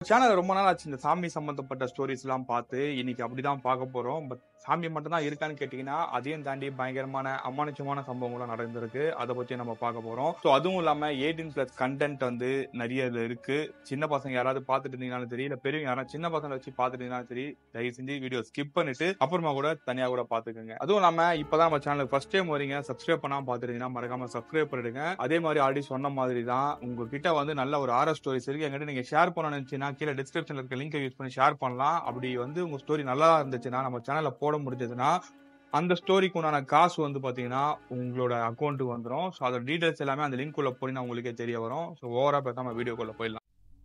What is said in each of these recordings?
channel ரொம்ப நாள் ஆச்சு இந்த சாமி சம்பந்தப்பட்ட ஸ்டோரிஸ் எல்லாம் பார்த்து இன்னைக்கு அப்படிதான் பார்க்க போறோம் பட் சாமி மட்டும் தான் இருக்கான்னு கேட்டீங்கன்னா அதையும் தாண்டி பயங்கரமான அமானுஷமான சம்பவங்களும் நடந்திருக்கு அதை பத்தி நம்ம பார்க்க போறோம் ஸோ அதுவும் இல்லாம எயிட்டீன் பிளஸ் கண்டென்ட் வந்து நிறைய இதுல இருக்கு சின்ன பசங்க யாராவது பார்த்துட்டு இருந்தீங்கனாலும் சரி இல்ல பெரியவங்க யாராவது சின்ன பசங்களை வச்சு பார்த்துட்டு இருந்தாலும் சரி தயவு செஞ்சு வீடியோ ஸ்கிப் பண்ணிட்டு அப்புறமா கூட தனியா கூட பாத்துக்கோங்க அதுவும் இல்லாம இப்பதான் நம்ம சேனலுக்கு ஃபர்ஸ்ட் டைம் வரீங்க சப்ஸ்கிரைப் பண்ணாம பாத்துட்டீங்கன்னா மறக்காம சப்ஸ்கிரைப் பண்ணிடுங்க அதே மாதிரி ஆல்ரெடி சொன்ன மாதிரி தான் உங்ககிட்ட வந்து நல்ல ஒரு ஆர்எஸ் ஸ்டோரிஸ் இருக்கு எங்கிட்ட நீங்க ஷேர் பண்ண நினைச்சீங்கன்னா கீழே டிஸ்கிரிப்ஷன்ல இருக்க லிங்கை யூஸ் பண்ணி ஷேர் பண்ணலாம் அப்படி வந்து உங்க ஸ்டோரி நல்லா இருந்துச்சுன்னா நம்ம சேனல்ல போட முடிஞ்சதுன்னா அந்த ஸ்டோரிக்கு உண்டான காசு வந்து பாத்தீங்கன்னா உங்களோட அக்கௌண்ட்டுக்கு வந்துடும் ஸோ அதோட டீடைல்ஸ் எல்லாமே அந்த லிங்க் உள்ள போனீங்கன்னா உங்களுக்கே தெரிய வரும் ஸோ ஓவரா பேசாம வீடியோக்குள்ள போயிடலாம்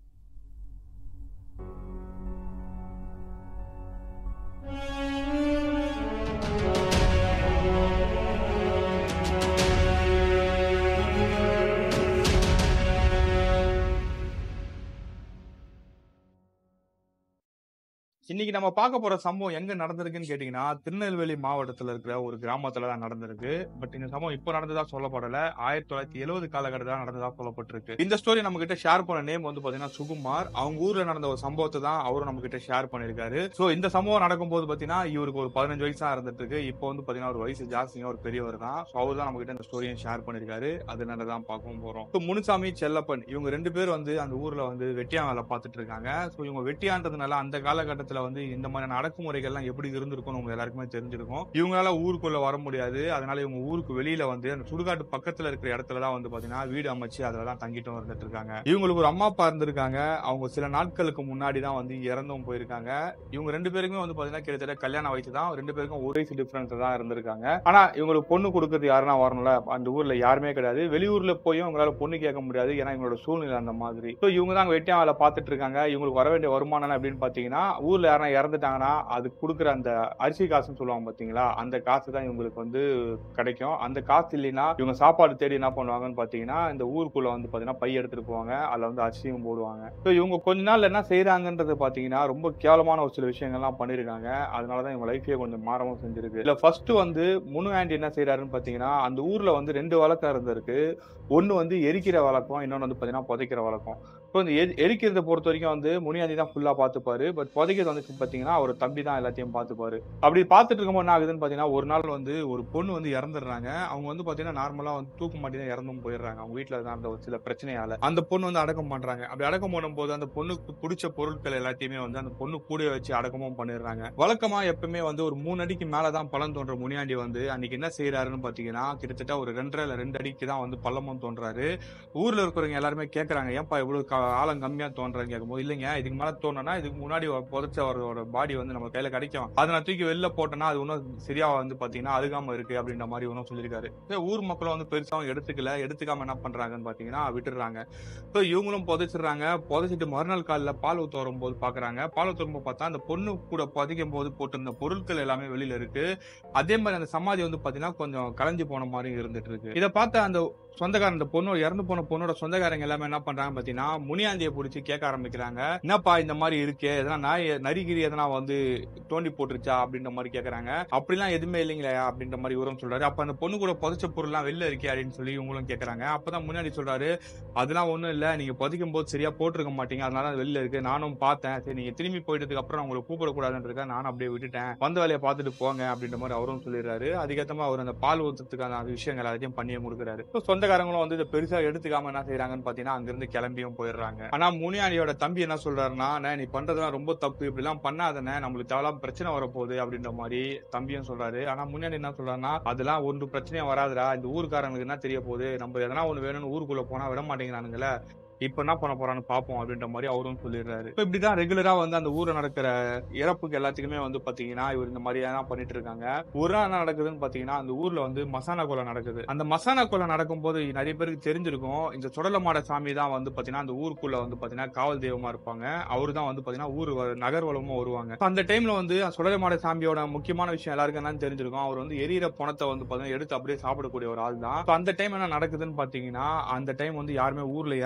இன்னைக்கு நம்ம பார்க்க போற சம்பவம் எங்க நடந்திருக்குன்னு கேட்டீங்கன்னா திருநெல்வேலி மாவட்டத்துல இருக்கிற ஒரு கிராமத்துல தான் நடந்திருக்கு பட் இந்த சம்பவம் இப்போ நடந்ததா சொல்லப்படல ஆயிரத்தி தொள்ளாயிரத்தி எழுபது காலகட்டத்தில் நடந்ததா சொல்லப்பட்டிருக்கு இந்த ஸ்டோரி நம்ம கிட்ட ஷேர் பண்ண நேம் வந்து பாத்தீங்கன்னா சுகுமார் அவங்க ஊர்ல நடந்த ஒரு சம்பவத்தை தான் அவரும் நம்ம கிட்ட ஷேர் பண்ணிருக்காரு சோ இந்த சம்பவம் நடக்கும்போது பாத்தீங்கன்னா இவருக்கு ஒரு பதினஞ்சு வயசா இருந்துட்டு இருக்கு இப்போ வந்து பாத்தீங்கன்னா ஒரு வயசு ஜாஸ்தியா ஒரு பெரியவர் தான் ஸோ அவர் தான் நம்ம கிட்ட இந்த ஸ்டோரியும் ஷேர் பண்ணிருக்காரு அதனால தான் பார்க்கவும் போறோம் இப்போ முனுசாமி செல்லப்பன் இவங்க ரெண்டு பேர் வந்து அந்த ஊர்ல வந்து வெட்டியா வேலை பார்த்துட்டு இருக்காங்க ஸோ இவங்க வெட்டியான்றதுனால அந்த காலகட்டத்துல வந்து இந்த மாதிரி அடக்குமுறைகள்லாம் எப்படி இருந்திருக்கும்னு உங்க எல்லாருக்குமே தெரிஞ்சிருக்கும் இவங்களால ஊருக்குள்ள வர முடியாது அதனால இவங்க ஊருக்கு வெளியில வந்து அந்த சுடுகாட்டு பக்கத்துல இருக்கிற இடத்துல தான் வந்து பாத்தீங்கன்னா வீடு அமைச்சு அதுல தான் தங்கிட்டும் இருந்துட்டு இருக்காங்க இவங்களுக்கு ஒரு அம்மா அப்பா இருந்திருக்காங்க அவங்க சில நாட்களுக்கு முன்னாடி தான் வந்து இறந்தும் போயிருக்காங்க இவங்க ரெண்டு பேருக்குமே வந்து பாத்தீங்கன்னா கிட்டத்தட்ட கல்யாண வயசு தான் ரெண்டு பேருக்கும் ஒரு வயசு டிஃபரன்ஸ் தான் இருந்திருக்காங்க ஆனா இவங்களுக்கு பொண்ணு கொடுக்கறது யாருன்னா வரணும்ல அந்த ஊர்ல யாருமே கிடையாது வெளியூர்ல போயும் அவங்களால பொண்ணு கேட்க முடியாது ஏன்னா இவங்களோட சூழ்நிலை அந்த மாதிரி ஸோ இவங்க தான் வெட்டியா வேலை பார்த்துட்டு இருக்காங்க இவங்களுக்கு வர வேண்டிய வருமானம் அப்படின்னு பாத்தீங்கன்னா ஊர்ல யாரா இறந்துட்டாங்கன்னா அது கொடுக்குற அந்த அரிசி காசுன்னு சொல்லுவாங்க பாத்தீங்களா அந்த காசு தான் இவங்களுக்கு வந்து கிடைக்கும் அந்த காசு இல்லைன்னா இவங்க சாப்பாடு தேடி என்ன பண்ணுவாங்கன்னு பாத்தீங்கன்னா இந்த ஊருக்குள்ள வந்து பாத்தீங்கன்னா பை எடுத்துட்டு போவாங்க அதுல வந்து அரிசியும் போடுவாங்க ஸோ இவங்க கொஞ்ச நாள் என்ன செய்யறாங்கன்றது பாத்தீங்கன்னா ரொம்ப கேவலமான ஒரு சில விஷயங்கள்லாம் பண்ணிருக்காங்க அதனாலதான் இவங்க லைஃபே கொஞ்சம் மாறவும் செஞ்சிருக்கு இல்ல ஃபர்ஸ்ட் வந்து முனு ஆண்டி என்ன செய்யறாருன்னு பாத்தீங்கன்னா அந்த ஊர்ல வந்து ரெண்டு வழக்கம் இருந்திருக்கு ஒன்னு வந்து எரிக்கிற வழக்கம் இன்னொன்னு வந்து பாத்தீங்கன்னா புதைக்கிற வழக்கம் இப்போ இந்த எரி- எரிக்கிறத பொறுத்த வரைக்கும் வந்து முனியாண்டி தான் ஃபுல்லா பார்த்துப்பாரு பட் புதைக்கிறது வந்து பாத்தீங்கன்னா அவர் தம்பி தான் எல்லாத்தையும் பார்த்துப்பாரு அப்படி பார்த்துட்டு இருக்கும்போது என்ன ஆகுதுன்னு பாத்தீங்கன்னா ஒரு நாள் வந்து ஒரு பொண்ணு வந்து இறந்துடுறாங்க அவங்க வந்து பாத்தீங்கன்னா நார்மலா வந்து தூக்கு மாட்டி தான் இறந்தும் போயிடுறாங்க அவங்க வீட்டுல நடந்த ஒரு சில பிரச்சனையால அந்த பொண்ணு வந்து அடக்கம் பண்றாங்க அப்படி அடக்கம் பண்ணும்போது அந்த பொண்ணுக்கு பிடிச்ச பொருட்கள் எல்லாத்தையுமே வந்து அந்த பொண்ணு கூட வச்சு அடக்கமும் பண்ணிடுறாங்க வழக்கமா எப்பவுமே வந்து ஒரு மூணு அடிக்கு மேலதான் பள்ளம் தோன்ற முனியாண்டி வந்து அன்னைக்கு என்ன செய்யறாருன்னு பாத்தீங்கன்னா கிட்டத்தட்ட ஒரு ரெண்டரை இல்ல ரெண்டு அடிக்கு தான் வந்து பள்ளமும் தோன்றாரு ஊர்ல இருக்கிறவங்க எல்லாருமே கேக்குறாங்க ஏன்பா இவ்வளவு க- ஆழம் கம்மியா தோன்றாங்க கேட்கும்போது இல்லைங்க இதுக்கு மேல தோணுனா இதுக்கு முன்னாடி ஒரு புதைச்சவரோட பாடி வந்து நம்ம கையில கிடைக்கும் அதை நான் தூக்கி வெளில போட்டேன்னா அது இன்னும் சரியா வந்து பாத்தீங்கன்னா அழுகாம இருக்கு அப்படின்ற மாதிரி இன்னும் சொல்லியிருக்காரு சரி, ஊர் மக்களும் வந்து பெருசா எடுத்துக்கல எடுத்துக்காம என்ன பண்றாங்கன்னு பாத்தீங்கன்னா விட்டுடுறாங்க ஸோ இவங்களும் புதைச்சிடுறாங்க புதைச்சிட்டு மறுநாள் காலையில பால் ஊத்த வரும்போது பாக்குறாங்க பால் ஊத்த வரும்போது பார்த்தா அந்த பொண்ணு கூட புதைக்கும் போது போட்டிருந்த பொருட்கள் எல்லாமே வெளியில இருக்கு அதே மாதிரி அந்த சமாதி வந்து பாத்தீங்கன்னா கொஞ்சம் கலைஞ்சு போன மாதிரி இருந்துட்டு இருக்கு இதை பார்த்த அந்த சொந்தக்காரன் அந்த பொண்ணு இறந்து போன பொண்ணோட சொந்தக்காரங்க எல்லாமே என்ன பண்றாங்க பாத்தீங்கன்னா முனியாந்தியை பிடிச்சி கேட்க ஆரம்பிக்கிறாங்க என்னப்பா இந்த மாதிரி இருக்கே எதனா நாய் நரிகிரி எதனா வந்து தோண்டி போட்டுருச்சா அப்படின்ற மாதிரி கேக்குறாங்க அப்படிலாம் எதுவுமே இல்லைங்களா அப்படின்ற மாதிரி இவரும் சொல்றாரு அப்ப அந்த பொண்ணு கூட புதைச்ச பொருள்லாம் வெளில இருக்கே அப்படின்னு சொல்லி இவங்களும் கேக்குறாங்க அப்பதான் முன்னாடி சொல்றாரு அதெல்லாம் ஒண்ணும் இல்ல நீங்க புதைக்கும் போது சரியா போட்டிருக்க மாட்டீங்க அதனால அது வெளில இருக்கு நானும் பார்த்தேன் சரி நீங்க திரும்பி போயிட்டதுக்கு அப்புறம் உங்களை கூப்பிடக்கூடாதுன்றதுக்காக நானும் அப்படியே விட்டுட்டேன் வந்த வேலையை பார்த்துட்டு போங்க அப்படின்ற மாதிரி அவரும் சொல்லிடுறாரு அதுக்கேற்ற அவர் அந்த பால் ஊத்துறதுக்கான விஷயங்கள் எல்லாத்தையும் பண்ணியே கொடுக்குறாரு So, சொந்தக்காரங்களும் வந்து இதை பெருசா எடுத்துக்காம என்ன செய்யறாங்கன்னு பாத்தீங்கன்னா அங்கிருந்து கிளம்பியும் போயிடுறாங்க ஆனா முனியாண்டியோட தம்பி என்ன சொல்றாருன்னா "அண்ணே, நீ பண்றதெல்லாம் ரொம்ப தப்பு இப்படி எல்லாம் பண்ணாதனே நம்மளுக்கு தேவையில்லாம பிரச்சனை வரப்போகுது அப்படின்ற மாதிரி தம்பியும் சொல்றாரு ஆனா முன்னாடி என்ன சொல்றாருன்னா அதெல்லாம் ஒன்று பிரச்சனையும் வராதுடா இந்த ஊருக்காரங்களுக்கு என்ன தெரிய போகுது நம்ம எதனா ஒண்ணு வேணும்னு ஊருக்குள்ள போனா விட மாட்டேங்கிறானுங்களே இப்ப என்ன பண்ண போறான்னு பாப்போம் அப்படின்ற மாதிரி அவரும் சொல்லிடுறாரு இப்ப இப்படிதான் ரெகுலரா வந்து அந்த ஊர்ல நடக்கிற இறப்புக்கு எல்லாத்துக்குமே வந்து பாத்தீங்கன்னா இவர் இந்த மாதிரி தான் பண்ணிட்டு இருக்காங்க ஒரு நாள் என்ன நடக்குதுன்னு பாத்தீங்கன்னா அந்த ஊர்ல வந்து மசானா கொலை நடக்குது அந்த மசானா கொலை நடக்கும்போது நிறைய பேருக்கு தெரிஞ்சிருக்கும் இந்த சுடலமாட சாமி தான் வந்து பாத்தீங்கன்னா அந்த ஊருக்குள்ள வந்து பாத்தீங்கன்னா காவல் தெய்வமா இருப்பாங்க அவரு தான் வந்து பாத்தீங்கன்னா ஊர் வ- நகர்வலமும் வருவாங்க So, அந்த டைம்ல வந்து சுடலமாட சாமியோட முக்கியமான விஷயம் எல்லாருக்கும் என்னன்னு தெரிஞ்சிருக்கும் அவர் வந்து எரியிற பணத்தை வந்து பாத்தீங்கன்னா எடுத்து அப்படியே சாப்பிடக்கூடிய ஒரு ஆள் தான் So, அந்த டைம் என்ன நடக்குதுன்னு பாத்தீங்கன்னா அந்த டைம் வந்து யாருமே ஊர்ல இறந்து போக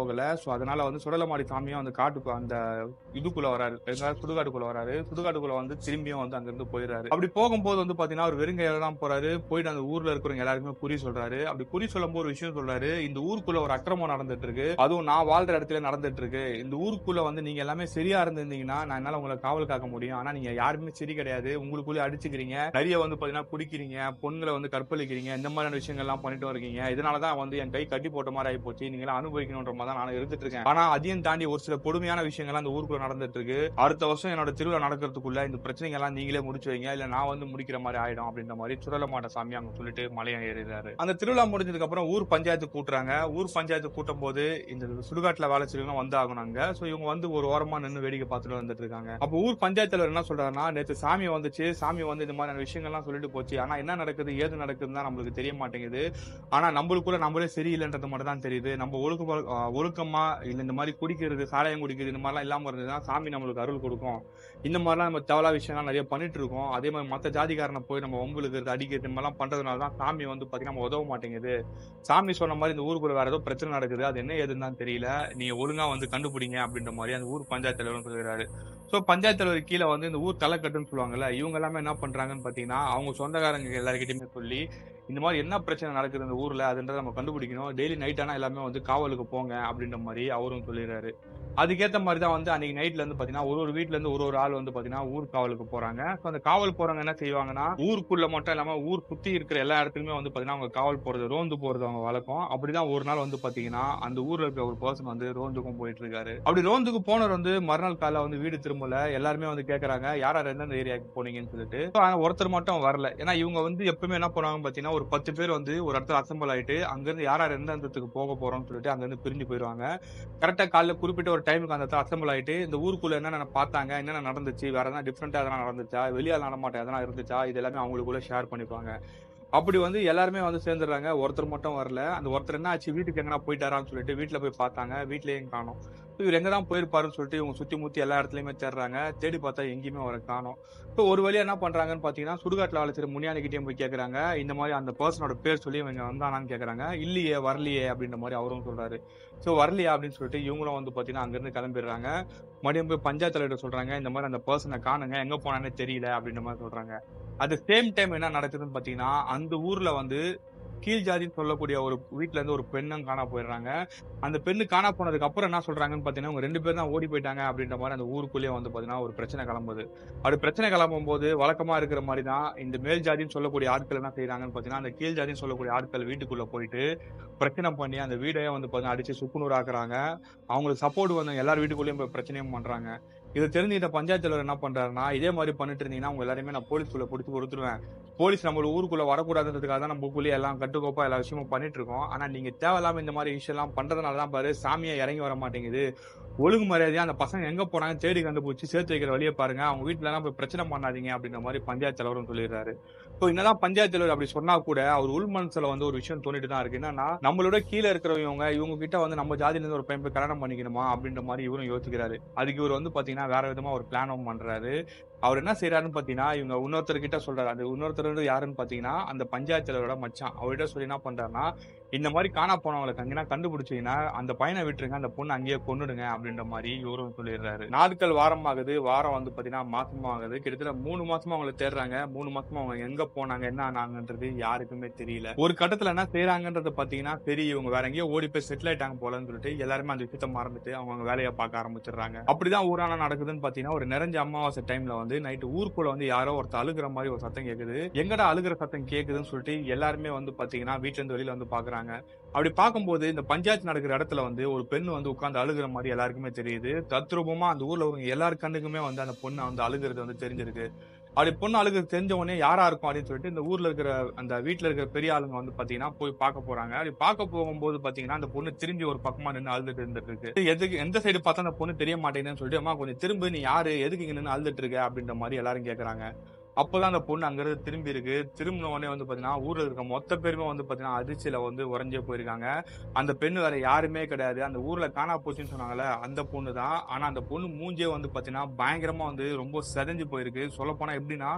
போகல சோ அதனால வந்து சுடலமாடி சாமியும் அந்த காட்டுக்கு அந்த இதுக்குள்ள வராரு எங்காவது சுடுகாட்டுக்குள்ள வராரு சுடுகாட்டுக்குள்ள வந்து திரும்பியும் வந்து அங்கிருந்து போயிடுறாரு அப்படி போகும்போது வந்து பாத்தீங்கன்னா ஒரு வெறுங்கையில தான் போறாரு போயிட்டு அந்த ஊர்ல இருக்கிறவங்க எல்லாருக்குமே குறி சொல்றாரு அப்படி குறி சொல்லும் போது ஒரு விஷயம் சொல்றாரு இந்த ஊருக்குள்ள ஒரு அக்கிரமம் நடந்துட்டு இருக்கு அதுவும் நான் வாழ்ற இடத்துல நடந்துட்டு இருக்கு இந்த ஊருக்குள்ள வந்து நீங்க எல்லாமே சரியா இருந்திருந்தீங்கன்னா நான் என்னால உங்களை காவல் காக்க முடியும் ஆனா நீங்க யாருமே சரி கிடையாது உங்களுக்குள்ள அடிச்சுக்கிறீங்க நிறைய வந்து பாத்தீங்கன்னா குடிக்கிறீங்க பொண்ணுங்களை வந்து கற்பழிக்கிறீங்க இந்த மாதிரியான விஷயங்கள் எல்லாம் பண்ணிட்டு இருக்கீங்க இதனாலதான் வந்து என் கை கட்டி போட்ட மாதிரி ஆகி போச்சு நீங்க எல்லாம் அனுபவிக்கணுன்ற மாதிரி தான் நான் இருந்துட்டு இருக்கேன் ஆனா அதையும் தாண்டி ஒரு சில கொடுமையான விஷயங்கள் அந்த ஊருக்குள்ள நடந்துட்டு இருக்கு அடுத்த வருஷம் என்னோட திருவிழா நடக்கிறதுக்குள்ள இந்த பிரச்சனைகள் எல்லாம் நீங்களே முடிச்சு வைங்க இல்ல நான் வந்து முடிக்கிற மாதிரி ஆயிடும் அப்படின்ற மாதிரி சுடலமாட்ட சாமி அங்க சொல்லிட்டு மலையை ஏறிறாரு அந்த திருவிழா முடிஞ்சதுக்கு அப்புறம் ஊர் பஞ்சாயத்து கூட்டுறாங்க ஊர் பஞ்சாயத்து கூட்டும் போது இந்த சுடுகாட்டுல வேலை செய்யறவங்க வந்து ஆகணுங்க சோ இவங்க வந்து ஒரு ஓரமா நின்று வேடிக்கை பார்த்துட்டு வந்துட்டு இருக்காங்க அப்போ ஊர் பஞ்சாயத்து தலைவர் என்ன சொல்றாருன்னா நேத்து சாமி வந்துச்சு சாமி வந்து இந்த மாதிரியான விஷயங்கள்லாம் சொல்லிட்டு போச்சு ஆனா என்ன நடக்குது ஏது நடக்குதுன்னு தான் நம்மளுக்கு தெரிய மாட்டேங்குது ஆனா நம்மளுக்குள்ள நம்மளே சரியில்லைன்றது மட்டும் தான் தெரியுது நம்ம ஒழுக்க ஒழுக்கமா இல்ல இந்த மாதிரி குடிக்கிறது சாராயம் குடிக்கிறது இந்த மாதிரிலாம் இல்லாம இருந்ததுன்னா சாமி நம்மளுக்கு அருள் கொடுக்கும் இந்த மாதிரிலாம் நம்ம தேவலா விஷயங்கள் நிறைய பண்ணிட்டு இருக்கோம் அதே மாதிரி மத்த ஜாதிக்காரனை போய் நம்ம ஒம்புலுக்கிறது அடிக்கிறது இந்த மாதிரிலாம் பண்றதுனால தான் சாமி வந்து பாத்தீங்கன்னா நம்ம உதவ மாட்டேங்குது சாமி சொன்ன மாதிரி இந்த ஊருக்குள்ள வேற ஏதோ பிரச்சனை நடக்குது அது என்ன ஏதுன்னு தான் தெரியல நீங்க ஒழுங்கா வந்து கண்டுபிடிங்க அப்படின்ற மாதிரி அந்த ஊர் பஞ்சாயத்து தலைவர் சொல்லிடுறாரு சோ பஞ்சாயத்து தலைவர் கீழே வந்து இந்த ஊர் தலைக்கட்டுன்னு சொல்லுவாங்கல்ல இவங்க எல்லாமே என்ன பண்றாங்கன்னு பாத்தீங்கன்னா அவங்க சொந்தக்காரங்க எல்லாருக்கிட்டையுமே சொல்லி இந்த மாதிரி என்ன பிரச்சனை நடக்குது இந்த ஊர்ல அதுன்றதை நம்ம கண்டுபிடிக்கணும் டெய்லி நைட் ஆனா எல்லாமே வந்து காவலுக்கு போங்க அப்படின்ற மாதிரி அவரும் சொல்லிடுறாரு அதுக்கேத்த மாதிரி தான் வந்து அன்னைக்கு நைட்ல இருந்து பாத்தீங்கன்னா ஒரு ஒரு வீட்ல இருந்து ஒரு ஒரு ஆள் வந்து பாத்தீங்கன்னா ஊர் காவலுக்கு போறாங்க So, அந்த காவல் போறவங்க என்ன செய்வாங்கன்னா ஊருக்குள்ள மட்டும் இல்லாம ஊர் சுத்தி இருக்கிற எல்லா இடத்துக்குமே வந்து பாத்தீங்கன்னா அவங்க காவல் போறது ரோந்து போறது அவங்க வழக்கம் அப்படிதான் ஒரு நாள் வந்து பாத்தீங்கன்னா அந்த ஊர்ல இருக்க ஒரு பர்சன் வந்து ரோந்துக்கும் போயிட்டு இருக்காரு அப்படி ரோந்துக்கு போனவர் வந்து மறுநாள் காலைல வந்து வீடு திரும்பல எல்லாருமே வந்து கேக்குறாங்க யார் யார் எந்தெந்த ஏரியாவுக்கு போனீங்கன்னு சொல்லிட்டு So, ஆனா ஒருத்தர் மட்டும் வரல ஏன்னா இவங்க வந்து எப்பவுமே என்ன பண்ணுவாங்க பாத்தீங்கன்னா ஒரு பத்து பேர் வந்து ஒரு இடத்துல அசம்பிள் ஆயிட்டு அங்கிருந்து யார் யார் எந்த இடத்துக்கு போக போறோம்னு சொல்லிட்டு அங்க இருந்து பிரிஞ்சு போயிருவாங்க கரெக்டா காலைல குறிப்பிட்ட ஒரு டைமுக்கு அந்த இடத்துல அசம்பிள் ஆயிட்டு இந்த ஊருக்குள்ள என்னென்ன பார்த்தாங்க என்னென்ன நடந்துச்சு வேற எதனா டிஃப்ரெண்டா எதனா நடந்துச்சா வெளியால் நடமாட்டம் எதனா இருந்துச்சா இது எல்லாமே அவங்களுக்குள்ள ஷேர் பண்ணிப்பாங்க அப்படி வந்து எல்லாருமே வந்து சேர்ந்துடுறாங்க ஒருத்தர் மட்டும் வரல அந்த ஒருத்தர் என்ன ஆச்சு வீட்டுக்கு எங்கன்னா போயிட்டாரான்னு சொல்லிட்டு வீட்டுல போய் பார்த்தாங்க வீட்லயும் காணோம் இவர் எங்க தான் போயிருப்பாருன்னு சொல்லிட்டு இவங்க சுத்தி முத்தி எல்லா இடத்துலயுமே தேடுறாங்க தேடி பார்த்தா எங்கேயுமே அவரை காணோம் இப்போ ஒரு வழியா என்ன பண்றாங்கன்னு பாத்தீங்கன்னா சுடுகாட்டுல வேலை செய்யற முனியானிக்கிட்டே போய் கேக்குறாங்க இந்த மாதிரி அந்த பர்சனோட பேர் சொல்லி இவங்க வந்தானான்னு கேக்குறாங்க இல்லையே வரலையே அப்படின்ற மாதிரி அவரும் சொல்றாரு சோ வரலையா அப்படின்னு சொல்லிட்டு இவங்களும் வந்து பாத்தீங்கன்னா அங்க இருந்து கிளம்பிடுறாங்க மறுபடியும் போய் பஞ்சாயத்து தலைவர் சொல்றாங்க இந்த மாதிரி அந்த பர்சனை காணுங்க எங்க போனானே தெரியல அப்படின்ற மாதிரி சொல்றாங்க அது சேம் டைம் என்ன நடக்குதுன்னு பாத்தீங்கன்னா அந்த ஊர்ல வந்து கீழ் ஜாதின்னு சொல்லக்கூடிய ஒரு வீட்ல இருந்து ஒரு பெண்ணும் காணா போயிடுறாங்க அந்த பெண்ணு காணா போனதுக்கு அப்புறம் என்ன சொல்றாங்கன்னு பாத்தீங்கன்னா அவங்க ரெண்டு பேரும் தான் ஓடி போயிட்டாங்க அப்படின்ற மாதிரி அந்த ஊருக்குள்ளேயே வந்து பாத்தீங்கன்னா ஒரு பிரச்சனை கிளம்புது அப்படி பிரச்சனை கிளம்பும் போது வழக்கமா இருக்கிற மாதிரி தான் இந்த மேல் ஜாதின்னு சொல்லக்கூடிய ஆட்கள் என்ன செய்யறாங்கன்னு பாத்தீங்கன்னா அந்த கீழ் ஜாதின்னு சொல்லக்கூடிய ஆட்கள் வீட்டுக்குள்ள போயிட்டு பிரச்சனை பண்ணி அந்த வீடையே வந்து பாத்தீங்கன்னா அடிச்சு சுக்குநூறு ஆக்குறாங்க அவங்களுக்கு சப்போர்ட் வந்து எல்லார் வீட்டுக்குள்ளேயும் போய் பிரச்சனையும் பண்றாங்க இதை தெரிஞ்சுக்கிட்ட பஞ்சாயத்து தலைவர் என்ன பண்றாருன்னா இதே மாதிரி பண்ணிட்டு இருந்தீங்கன்னா உங்க எல்லாருமே நான் போலீஸ்குள்ள பிடிச்சி கொடுத்துருவேன் போலீஸ் நம்ம ஊருக்குள்ள வரக்கூடாதுன்றதுக்காக தான் நம்ம ஊருக்குள்ளேயே எல்லாம் கட்டுக்கோப்பா எல்லா விஷயமும் பண்ணிட்டு இருக்கோம் ஆனா நீங்க தேவையில்லாம இந்த மாதிரி விஷயம் எல்லாம் பண்றதுனால தான் பாரு சாமியா இறங்கி வர மாட்டேங்குது ஒழுங்கு மரியாதையா அந்த பசங்க எங்க போனாங்க தேடி கண்டுபிடிச்சு சேர்த்து வைக்கிற வழியை பாருங்க அவங்க வீட்டுல எல்லாம் போய் பிரச்சனை பண்ணாதீங்க அப்படின்ற மாதிரி பஞ்சாயத்து தலைவரும் சொல்லிடுறாரு ஸோ என்னதான் பஞ்சாயத்து தலைவர் அப்படி சொன்னா கூட அவர் உள் மனசுல வந்து ஒரு விஷயம் தோணிட்டு தான் இருக்கு என்னன்னா நம்மளோட கீழே இருக்கிறவங்க இவங்க கிட்ட வந்து நம்ம ஜாதியில இருந்து ஒரு பையன் போய் கல்யாணம் பண்ணிக்கணுமா அப்படின்ற மாதிரி இவரும் யோசிக்கிறாரு அதுக்கு இவர் வந்து பாத்தீங்கன்னா வேற விதமா ஒரு பிளானும் பண்றாரு அவர் என்ன செய்யறாருன்னு பாத்தீங்கன்னா இவங்க இன்னொருத்தர் கிட்ட சொல்றாரு அந்த இன்னொருத்தர் வந்து யாருன்னு பாத்தீங்கன்னா அந்த பஞ்சாயத்து தலைவரோட மச்சான் அவர்கிட்ட சொல்லி என்ன பண்றாருன்னா இந்த மாதிரி காணா போனவங்களுக்கு அங்கன்னா கண்டுபிடிச்சீங்கன்னா அந்த பையனை விட்டுருங்க அந்த பொண்ணு அங்கேயே கொன்னுடுங்க அப்படின்ற மாதிரி இவரும் சொல்லிடுறாரு நாட்கள் வாரம் ஆகுது வாரம் வந்து பாத்தீங்கன்னா மாசமா ஆகுது கிட்டத்தட்ட மூணு மாசமா அவங்களை தேடுறாங்க மூணு மாசமா அவங்க எங்க போனாங்க என்ன ஆனாங்கன்றது யாருக்குமே தெரியல ஒரு கட்டத்துல என்ன செய்யறாங்கன்றது பாத்தீங்கன்னா சரி இவங்க வேற எங்கேயோ ஓடி போய் செட்டில் ஆயிட்டாங்க போலன்னு சொல்லிட்டு எல்லாருமே அந்த விஷயத்த மறந்துட்டு அவங்க வேலையை பார்க்க ஆரம்பிச்சிடுறாங்க அப்படிதான் ஊரான நடக்குதுன்னு பாத்தீங்கன்னா ஒரு நிறைஞ்ச அமாவாசை டைம்ல வந்து நைட்டு ஊருக்குள்ள வந்து யாரோ ஒருத்தர் அழுகுற மாதிரி ஒரு சத்தம் கேக்குது எங்கடா அழுகுற சத்தம் கேக்குதுன்னு சொல்லிட்டு எல்லாருமே வந்து பாத்தீங்கன்னா வீட்டுல இருந்து வெளியில வந்து பாக்குறாங்க அப்படி பார்க்கும்போது இந்த பஞ்சாயத்து நடக்கிற இடத்துல வந்து ஒரு பெண் வந்து உட்கார்ந்து அழுகுற மாதிரி எல்லாருக்குமே தெரியுது தத்ரூபமா அந்த ஊர்ல உள்ளவங்க எல்லாரு கண்ணுக்குமே வந்து அந்த பொண்ணு வந்து அழுகுறது வந்து தெரிஞ்சிருக்கு அப்படி பொண்ணு அழுகுறது தெரிஞ்ச உடனே யாரா இருக்கும் அப்படின்னு சொல்லிட்டு இந்த ஊர்ல இருக்கிற அந்த வீட்டுல இருக்கிற பெரிய ஆளுங்க வந்து பாத்தீங்கன்னா போய் பார்க்க போறாங்க அப்படி பார்க்க போகும்போது பாத்தீங்கன்னா அந்த பொண்ணு திரும்பி ஒரு பக்கமா நின்று அழுதுட்டு இருந்துட்டு இருக்கு எதுக்கு எந்த சைடு பார்த்தா அந்த பொண்ணு தெரிய மாட்டேங்குதுன்னு சொல்லிட்டு அம்மா கொஞ்சம் திரும்ப நீ யாரு எதுக்கு இங்க நின்று அழுதுட்டு இருக்க அப்படின்ற மாதிரி எல்லாரும் கேக்குறாங்க அப்பதான் அந்த பொண்ணு அங்கிருந்து திரும்பி இருக்கு திரும்பின உடனே வந்து பாத்தீங்கன்னா ஊர்ல இருக்க மொத்த பேருமே வந்து பாத்தீங்கன்னா அதிர்ச்சியில வந்து உறைஞ்சே போயிருக்காங்க அந்த பெண்ணு வேற யாருமே கிடையாது அந்த ஊர்ல காணா போச்சுன்னு சொன்னாங்கல்ல அந்த பொண்ணு தான் ஆனா அந்த பொண்ணு மூஞ்சே வந்து பாத்தீங்கன்னா பயங்கரமா வந்து ரொம்ப செதஞ்சு போயிருக்கு சொல்ல போனா எப்படின்னா